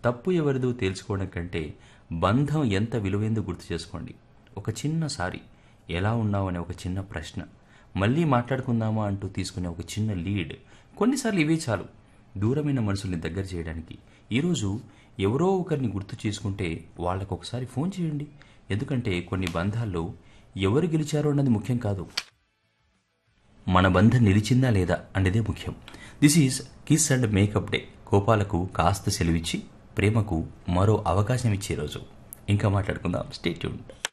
తప్పు ఎవరిదో తేల్చుకోవడం కంటే బంధం ఎంత విలువైందో గుర్తు చేసుకోండి ఒక చిన్న సారి ఎలా ఉన్నావు అనే ఒక చిన్న ప్రశ్న మళ్ళీ మాట్లాడుకుందామా అంటూ తీసుకునే ఒక చిన్న లీడ్ కొన్నిసార్లు ఇవే చాలు దూరమైన మనుషుల్ని దగ్గర చేయడానికి ఈరోజు ఎవరో ఒకరిని గుర్తు చేసుకుంటే వాళ్ళకు ఒకసారి ఫోన్ చేయండి ఎందుకంటే కొన్ని బంధాల్లో ఎవరు గెలిచారో అన్నది ముఖ్యం కాదు మన బంధం నిలిచిందా లేదా అనేదే ముఖ్యం this is kiss and makeup day కోపాలకు కాస్త సెలవిచ్చి ప్రేమకు మరో అవకాశం ఇచ్చే రోజు ఇంకా మాట్లాడుకుందాం స్టే ట్యూన్